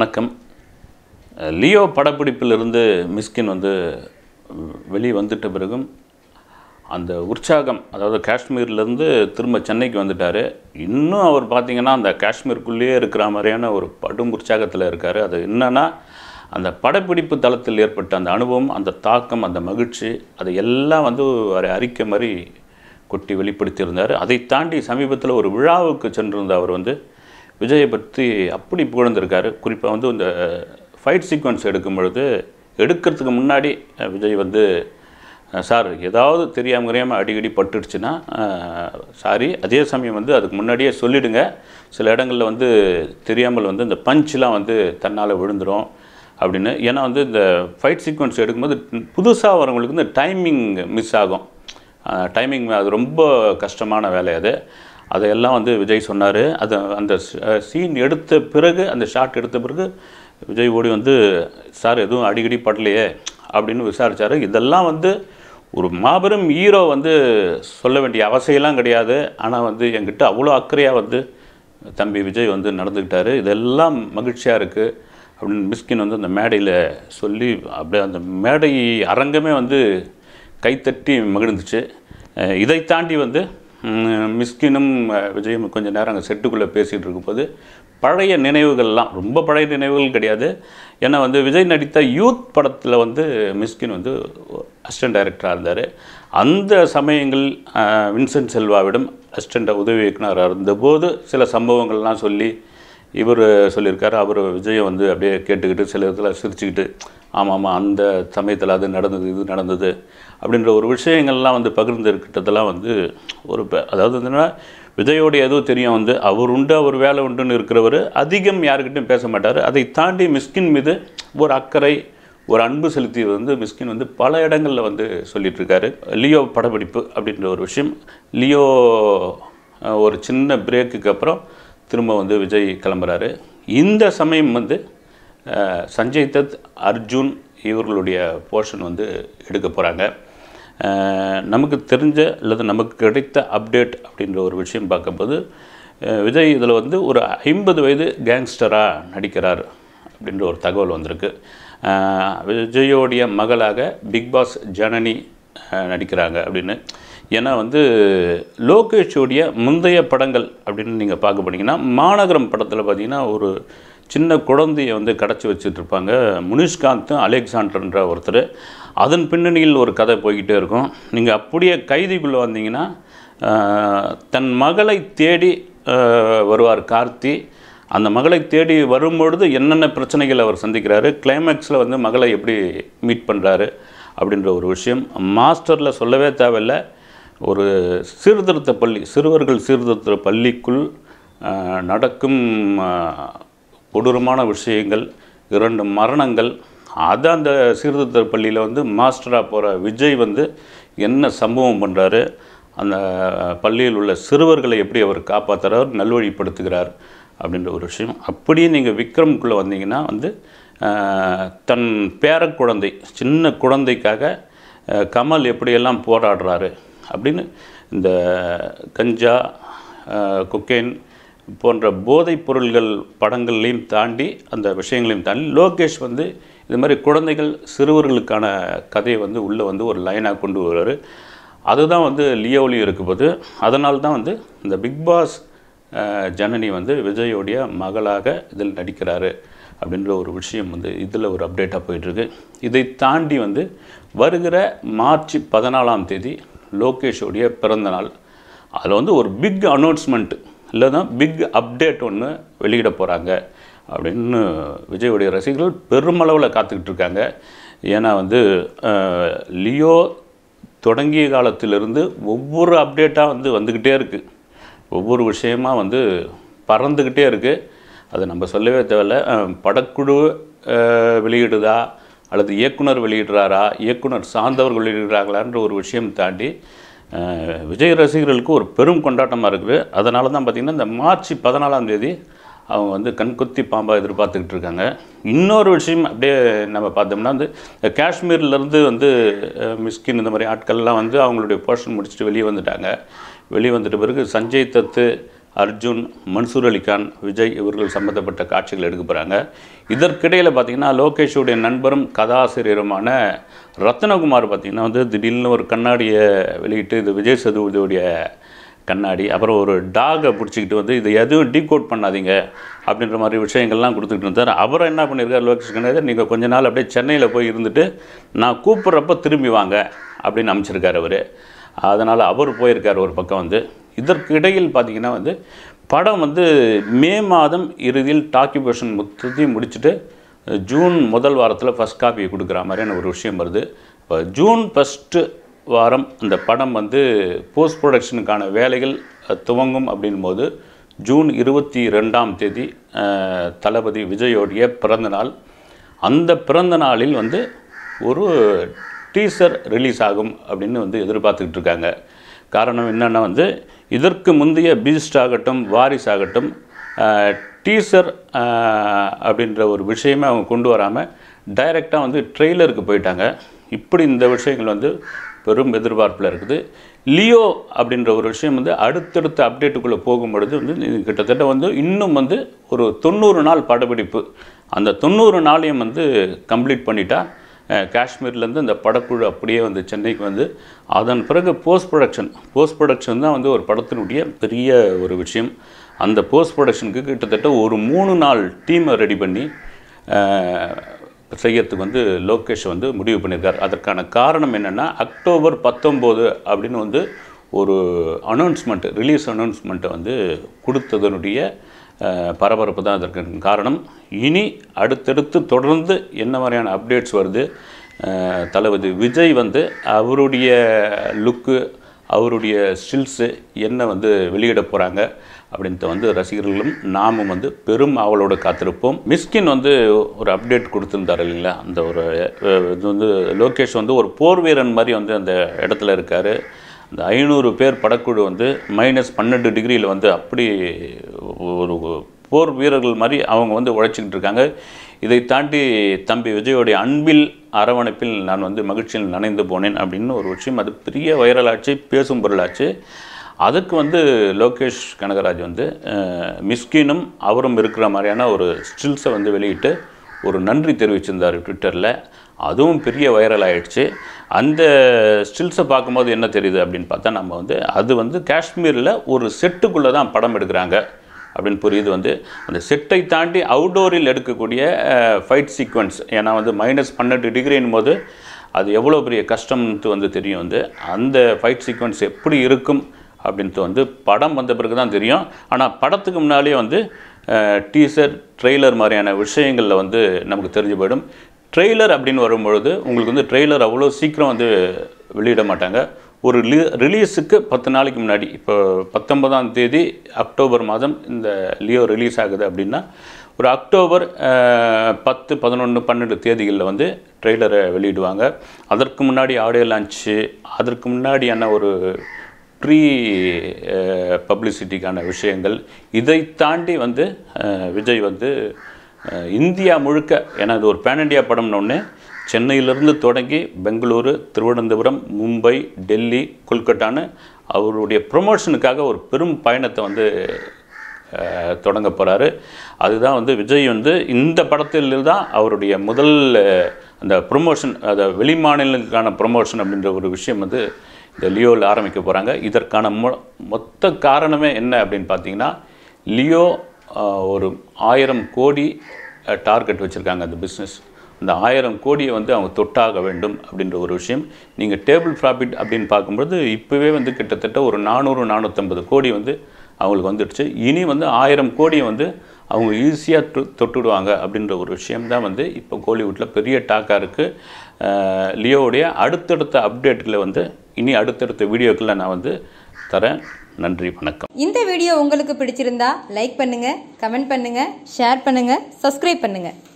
வணக்கம் லியோ படப்பிடிப்பிலிருந்து மிஸ்கின் வந்து வெளியே வந்துட்ட பிறகும் அந்த உற்சாகம் அதாவது காஷ்மீர்லேருந்து திரும்ப சென்னைக்கு வந்துட்டார் இன்னும் அவர் பார்த்தீங்கன்னா அந்த காஷ்மீருக்குள்ளேயே இருக்கிற மாதிரியான ஒரு படும் உற்சாகத்தில் இருக்கார் அது என்னன்னா அந்த படப்பிடிப்பு தளத்தில் ஏற்பட்ட அந்த அனுபவம் அந்த தாக்கம் அந்த மகிழ்ச்சி அது எல்லாம் வந்து ஒரு அறிக்கை மாதிரி கொட்டி வெளிப்படுத்தியிருந்தார் அதை தாண்டி சமீபத்தில் ஒரு விழாவுக்கு சென்றிருந்த அவர் வந்து விஜயை பற்றி அப்படி புகழ்ந்திருக்காரு குறிப்பாக வந்து இந்த ஃபைட் சீக்வன்ஸ் எடுக்கும் பொழுது எடுக்கிறதுக்கு முன்னாடி அஹ், விஜய் வந்து அஹ், சார் ஏதாவது தெரியாமல் தெரியாமல் அடிக்கடி பட்டுடுச்சுன்னா சாரி அதே சமயம் வந்து அதுக்கு முன்னாடியே சொல்லிடுங்க சில இடங்களில் வந்து தெரியாமல் வந்து இந்த பஞ்ச்லாம் வந்து தன்னால் விழுந்துடும் அப்படின்னு ஏன்னா வந்து இந்த ஃபைட் சீக்வன்ஸ் எடுக்கும்போது புதுசாக வரவங்களுக்கு இந்த டைமிங் மிஸ் ஆகும் டைமிங் அது ரொம்ப கஷ்டமான வேலை அது அதையெல்லாம் வந்து விஜய் சொன்னார் அது அந்த சீன் எடுத்த பிறகு அந்த ஷாட் எடுத்த பிறகு விஜய் ஓடி வந்து சார் எதுவும் அடிக்கடி படலையே அப்படின்னு விசாரிச்சார் இதெல்லாம் வந்து ஒரு மாபெரும் ஹீரோ வந்து சொல்ல வேண்டிய அவசியம்லாம் கிடையாது ஆனால் வந்து என்கிட்ட அவ்வளோ அக்கறையாக வந்து தம்பி விஜய் வந்து நடந்துக்கிட்டாரு இதெல்லாம் மகிழ்ச்சியாக இருக்குது அப்படின்னு மிஸ்கின் வந்து அந்த மேடையில் சொல்லி அப்படியே அந்த மேடை அரங்கமே வந்து கைத்தட்டி மகிழ்ந்துச்சு அஹ் இதை தாண்டி வந்து ம், மிஸ்கினும் அஹ், விஜயும் கொஞ்ச நேரம் அங்கே செட்டுக்குள்ளே பேசிகிட்டு இருக்கும்போது பழைய நினைவுகள்லாம் ரொம்ப பழைய நினைவுகள் கிடையாது ஏன்னா வந்து விஜய் நடித்த யூத் படத்தில் வந்து மிஸ்கின் வந்து அசிஸ்டன்ட் டைரக்டராக இருந்தார் அந்த சமயங்கள் அஹ், வின்சென்ட் செல்வாவிடம் அசிஸ்டண்ட் உதவி இயக்குனராக இருந்தபோது சில சம்பவங்கள்லாம் சொல்லி இவர் சொல்லியிருக்காரு அவர் விஜயை வந்து அப்படியே கேட்டுக்கிட்டு சில இதில் சிரிச்சுக்கிட்டு ஆமாம் ஆமாம் அந்த சமயத்தில் அது நடந்தது இது நடந்தது அப்படின்ற ஒரு விஷயங்கள்லாம் வந்து பகிர்ந்துருக்கிட்டதெல்லாம் வந்து ஒரு ப- அதாவது என்னன்னா விஜயோட ஏதோ தெரியும் வந்து அவர் உண்டு அவர் வேலை உண்டுன்னு இருக்கிறவர் அதிகம் யாருக்கிட்டையும் பேச மாட்டார் அதை தாண்டி மிஸ்கின் மீது ஒரு அக்கறை ஒரு அன்பு செலுத்தியது வந்து மிஸ்கின் வந்து பல இடங்களில் வந்து சொல்லிட்டு இருக்காரு லியோ படப்பிடிப்பு அப்படின்ற ஒரு விஷயம் லியோ அஹ், ஒரு சின்ன பிரேக்குக்கு அப்புறம் திரும்ப வந்து விஜய் கிளம்புறாரு இந்த சமயம் வந்து அஹ், சஞ்சய் தத் அர்ஜுன் இவர்களுடைய போர்ஷன் வந்து எடுக்க போகிறாங்க நமக்கு தெரிஞ்ச அல்லது நமக்கு கிடைத்த அப்டேட் அப்படின்ற ஒரு விஷயம் பார்க்கும்போது அஹ், விஜய் இதில் வந்து ஒரு ஐம்பது வயது கேங்ஸ்டராக நடிக்கிறார் அப்படின்ற ஒரு தகவல் வந்திருக்கு அஹ், விஜயோடைய மகளாக பிக் பாஸ் ஜனனி அஹ், நடிக்கிறாங்க அப்படின்னு ஏன்னா வந்து லோகேஷோடைய முந்தைய படங்கள் அப்படின்னு நீங்கள் பார்க்க போனீங்கன்னா மாநகரம் படத்தில் பார்த்தீங்கன்னா ஒரு சின்ன குழந்தைய வந்து கடச்சி வச்சுட்டு இருப்பாங்க முனிஷ்காந்தும் அலெக்சாண்டர்ன்ற ஒருத்தர் அதன் பின்னணியில் ஒரு கதை போய்கிட்டே இருக்கும் நீங்கள் அப்படியே கைதிக்குள்ளே வந்தீங்கன்னா ஆஹ், தன் மகளை தேடி ஆஹ், வருவார் கார்த்தி அந்த மகளை தேடி வரும்பொழுது என்னென்ன பிரச்சனைகள் அவர் சந்திக்கிறாரு கிளைமேக்ஸில் வந்து மகளை எப்படி மீட் பண்ணுறாரு அப்படின்ற ஒரு விஷயம் மாஸ்டரில் சொல்லவே தேவையில்லை ஒரு சீர்திருத்த பள்ளி சிறுவர்கள் சீர்திருத்த பள்ளிக்குள் ஆஹ், நடக்கும் ஆஹ், கொடூரமான விஷயங்கள் இரண்டு மரணங்கள் அதை அந்த சீர்திருத்த பள்ளியில் வந்து மாஸ்டராக போகிற விஜய் வந்து என்ன சம்பவம் பண்ணுறாரு அந்த பள்ளியில் உள்ள சிறுவர்களை எப்படி அவர் காப்பாற்றுறார் நல்வழிப்படுத்துகிறார் அப்படின்ற ஒரு விஷயம் அப்படியே நீங்கள் விக்ரம்குள்ளே வந்தீங்கன்னா வந்து ஆஹ், தன் பேரக்குழந்தை சின்ன குழந்தைக்காக ஆஹ், கமல் எப்படியெல்லாம் போராடுறாரு அப்படின்னு இந்த கஞ்சா கொக்கைன் போன்ற போதைப் பொருள்கள் படங்கள்லையும் தாண்டி அந்த விஷயங்களையும் தாண்டி லோகேஷ் வந்து இது மாதிரி குழந்தைகள் சிறுவர்களுக்கான கதையை வந்து உள்ளே வந்து ஒரு லைனாக கொண்டு வருவார் அதுதான் வந்து லியோலையும் இருக்கும்போது அதனால தான் வந்து இந்த பிக் பாஸ் அஹ், ஜனனி வந்து விஜயோடைய மகளாக இதில் நடிக்கிறாரு அப்படின்ற ஒரு விஷயம் வந்து இதில் ஒரு அப்டேட்டாக போயிட்டுருக்கு இதை தாண்டி வந்து வருகிற மார்ச் பதினாலாம் தேதி லோகேஷோடைய பிறந்த நாள் அதில் வந்து ஒரு பிக் அனௌன்ஸ்மெண்ட் இல்லைன்னா பிக் அப்டேட் ஒன்று வெளியிட போகிறாங்க அப்படின்னு விஜயோடைய ரசிகர்கள் பெருமளவில் காத்துக்கிட்டு இருக்காங்க ஏன்னா வந்து அஹ், லியோ தொடங்கிய காலத்திலிருந்து ஒவ்வொரு அப்டேட்டாக வந்து வந்துக்கிட்டே இருக்குது ஒவ்வொரு விஷயமா வந்து பறந்துக்கிட்டே இருக்குது அது நம்ம சொல்லவே தேவையில்ல அஹ், படக்குழு அஹ், வெளியிடுதா அல்லது இயக்குனர் வெளியிடுறாரா இயக்குனர் சார்ந்தவர்கள் வெளியிடுறாங்களான்ற ஒரு விஷயம் தாண்டி அஹ், விஜய் ரசிகர்களுக்கு ஒரு பெரும் கொண்டாட்டமாக இருக்குது அதனால தான் பார்த்திங்கன்னா இந்த மார்ச் பதினாலாம் தேதி அவங்க வந்து கண்கொத்தி பாம்பாக எதிர்பார்த்துக்கிட்டு இருக்காங்க இன்னொரு விஷயம் அப்படியே நம்ம பார்த்தோம்னா வந்து இந்த காஷ்மீர்லேருந்து வந்து அஹ், மிஸ்கின் இந்த மாதிரி ஆட்கள்லாம் வந்து அவங்களுடைய போர்ஷன் முடிச்சுட்டு வெளியே வந்துட்டாங்க வெளியே வந்துட்ட பிறகு சஞ்சய் தத்து அர்ஜுன் மன்சூர் அலிகான் விஜய் இவர்கள் சம்மந்தப்பட்ட காட்சிகள் எடுக்க போகிறாங்க இதற்கிடையில் பார்த்தீங்கன்னா லோகேஷுடைய நண்பரும் கதாசிரியருமான ரத்னகுமார் பார்த்திங்கன்னா வந்து திடீர்னு ஒரு கண்ணாடியை வெளியிட்டு இது விஜய் சேதுபதியுடைய கண்ணாடி அப்புறம் ஒரு டாகை பிடிச்சிக்கிட்டு வந்து இதை எதுவும் டீகோட் பண்ணாதீங்க அப்படின்ற மாதிரி விஷயங்கள்லாம் கொடுத்துக்கிட்டு இருந்தார் அவரை என்ன பண்ணியிருக்கார் லோகேஷ் கண்ணாடி நீங்கள் கொஞ்ச நாள் அப்படியே சென்னையில் போய் இருந்துட்டு நான் கூப்பிட்றப்ப திரும்பி வாங்க அப்படின்னு அமைச்சிருக்கார் அவர் அதனால் அவர் போயிருக்கார் ஒரு பக்கம் வந்து இதற்கு இடையில் பார்த்தீங்கன்னா வந்து படம் வந்து மே மாதம் இறுதியில் டாக்கிபேஷன் மொத்தத்தையும் முடிச்சுட்டு ஜூன் முதல் வாரத்தில் ஃபஸ்ட் காப்பி கொடுக்குற மாதிரியான ஒரு விஷயம் வருது இப்போ ஜூன் ஃபஸ்ட்டு வாரம் அந்த படம் வந்து போஸ்ட் ப்ரொடக்ஷனுக்கான வேலைகள் அஹ், துவங்கும் அப்படின் போது ஜூன் இருபத்தி ரெண்டாம் தேதி அஹ், தளபதி விஜயோடைய பிறந்த நாள் அந்த பிறந்த நாளில் வந்து ஒரு டீசர் ரிலீஸ் ஆகும் அப்படின்னு வந்து எதிர்பார்த்துக்கிட்டு இருக்காங்க காரணம் என்னென்னா வந்து இதற்கு முந்தைய பீஸ்ட் ஆகட்டும் வாரிஸ் ஆகட்டும் டீசர் அப்படின்ற ஒரு விஷயமே அவங்க கொண்டு வராமல் டைரெக்டாக வந்து ட்ரெய்லருக்கு போயிட்டாங்க இப்படி இந்த விஷயங்கள் வந்து பெரும் எதிர்பார்ப்பில் இருக்குது லியோ அப்படின்ற ஒரு விஷயம் வந்து அடுத்தடுத்த அப்டேட்டுக்குள்ளே போகும்பொழுது வந்து இது கிட்டத்தட்ட வந்து இன்னும் வந்து ஒரு தொண்ணூறு நாள் படப்பிடிப்பு அந்த தொண்ணூறு நாளையும் வந்து கம்ப்ளீட் பண்ணிட்டா அஹ், காஷ்மீர்லேருந்து இந்த படக்குழு அப்படியே வந்து சென்னைக்கு வந்து அதன் பிறகு போஸ்ட் ப்ரொடக்ஷன் போஸ்ட் ப்ரொடக்ஷன் தான் வந்து ஒரு படத்தினுடைய பெரிய ஒரு விஷயம் அந்த போஸ்ட் ப்ரொடக்ஷனுக்கு கிட்டத்தட்ட ஒரு மூணு நாள் டீமை ரெடி பண்ணி அஹ், செய்யறதுக்கு வந்து லோகேஷ் வந்து முடிவு பண்ணியிருக்கார் அதற்கான காரணம் என்னென்னா அக்டோபர் பத்தொம்போது அப்படின்னு வந்து ஒரு அனௌன்ஸ்மெண்ட் ரிலீஸ் அனௌன்ஸ்மெண்ட்டை வந்து கொடுத்ததனுடைய அஹ், பரபரப்பு தான் அதற்கு காரணம் இனி அடுத்தடுத்து தொடர்ந்து என்ன மாதிரியான அப்டேட்ஸ் வருது அஹ், தளபதி விஜய் வந்து அவருடைய லுக்கு அவருடைய ஸ்டில்ஸு என்ன வந்து வெளியிட போகிறாங்க அப்படின்ட்டு வந்து ரசிகர்களும் நாமும் வந்து பெரும் அவளோட காத்திருப்போம் மிஸ்கின் வந்து ஒரு அப்டேட் கொடுத்துருந்தார் இல்லைங்களா அந்த ஒரு அஹ், இது வந்து லோகேஷ் வந்து ஒரு போர் வீரன் மாதிரி வந்து அந்த இடத்துல இருக்கார் அந்த ஐநூறு பேர் படக்குழு வந்து மைனஸ் பன்னெண்டு டிகிரியில் வந்து அப்படி ஒரு போர் வீரர்கள் மாதிரி அவங்க வந்து உழைச்சிக்கிட்டு இருக்காங்க இதை தாண்டி தம்பி விஜயோடைய அன்பில் அரவணைப்பில் நான் வந்து மகிழ்ச்சியில் நனைந்து போனேன் அப்படின்னு ஒரு விஷயம் அது பெரிய வைரலாச்சு பேசும் பொருளாச்சு அதுக்கு வந்து லோகேஷ் கனகராஜ் வந்து அஹ், மிஸ்கினும் அவரும் இருக்கிற மாதிரியான ஒரு ஸ்டில்ஸை வந்து வெளியிட்டு ஒரு நன்றி தெரிவிச்சிருந்தார் ட்விட்டரில் அதுவும் பெரிய வைரல் ஆயிடுச்சு அந்த ஸ்டில்ஸை பார்க்கும்போது என்ன தெரியுது அப்படின்னு பார்த்தா நம்ம வந்து அது வந்து காஷ்மீரில் ஒரு செட்டுக்குள்ளே தான் படம் எடுக்கிறாங்க அப்படின்னு புரியுது வந்து அந்த செட்டை தாண்டி அவுடோரில் எடுக்கக்கூடிய ஃபைட் சீக்வன்ஸ் ஏன்னா வந்து மைனஸ் பன்னெண்டு டிகிரின் போது அது எவ்வளோ பெரிய கஷ்டம்னு வந்து தெரியும் வந்து அந்த ஃபைட் சீக்வன்ஸ் எப்படி இருக்கும் அப்படின்ட்டு வந்து படம் வந்த பிறகு தான் தெரியும் ஆனால் படத்துக்கு முன்னாலே வந்து டீசர் ட்ரெய்லர் மாதிரியான விஷயங்களில் வந்து நமக்கு தெரிஞ்சு போயிடும் ட்ரெய்லர் அப்படின்னு வரும்பொழுது உங்களுக்கு வந்து ட்ரெய்லர் அவ்வளோ சீக்கிரம் வந்து வெளியிட மாட்டாங்க ஒரு லி ரிலீஸுக்கு பத்து நாளைக்கு முன்னாடி இப்போ பத்தொன்பதாம் தேதி அக்டோபர் மாதம் இந்த லியோ ரிலீஸ் ஆகுது அப்படின்னா ஒரு அக்டோபர் அஹ், பத்து பதினொன்று பன்னெண்டு தேதிகளில் வந்து ட்ரெய்லரை வெளியிடுவாங்க அதற்கு முன்னாடி ஆடியோ லான்ச்சு அதற்கு முன்னாடியான ஒரு ப்ரீ பப்ளிசிட்டிக்கான விஷயங்கள் இதை தாண்டி வந்து அஹ், விஜய் வந்து அஹ், இந்தியா முழுக்க ஏன்னா இது ஒரு பேன் இண்டியா படம்னு ஒன்று சென்னையிலிருந்து தொடங்கி பெங்களூரு திருவனந்தபுரம் மும்பை டெல்லி கொல்கட்டான்னு அவருடைய ப்ரொமோஷனுக்காக ஒரு பெரும் பயணத்தை வந்து அஹ், தொடங்க போகிறாரு அதுதான் வந்து விஜய் வந்து இந்த படத்தில் தான் அவருடைய முதல் அஹ், அந்த ப்ரொமோஷன் அதை வெளிமாநிலங்களுக்கான ப்ரொமோஷன் அப்படின்ற ஒரு விஷயம் வந்து இந்த லியோவில் ஆரம்பிக்க போகிறாங்க இதற்கான மொ மொத்த காரணமே என்ன அப்படின்னு பார்த்தீங்கன்னா லியோ அஹ், ஒரு ஆயிரம் கோடி டார்கெட் வச்சுருக்காங்க அந்த பிஸ்னஸ் அந்த ஆயிரம் கோடியை வந்து அவங்க தொட்டாக வேண்டும் அப்படின்ற ஒரு விஷயம் நீங்கள் டேபிள் ப்ராஃபிட் அப்படின்னு பார்க்கும்போது இப்போவே வந்து கிட்டத்தட்ட ஒரு நானூறு நானூற்றம்பது கோடி வந்து அவங்களுக்கு வந்துடுச்சு இனி வந்து ஆயிரம் கோடியை வந்து அவங்க ஈஸியாக தொ தொட்டுடுவாங்க அப்படின்ற ஒரு விஷயம் தான் வந்து இப்போ கோலிவுட்டில் பெரிய டாக்காக இருக்குது லியோவுடைய அடுத்தடுத்த அப்டேட்டில் வந்து இனி அடுத்தடுத்த வீடியோக்களில் நான் வந்து தரேன் நன்றி வணக்கம் இந்த வீடியோ உங்களுக்கு பிடிச்சிருந்தா லைக் பண்ணுங்க கமெண்ட் பண்ணுங்க ஷேர் பண்ணுங்க சப்ஸ்கிரைப் பண்ணுங்க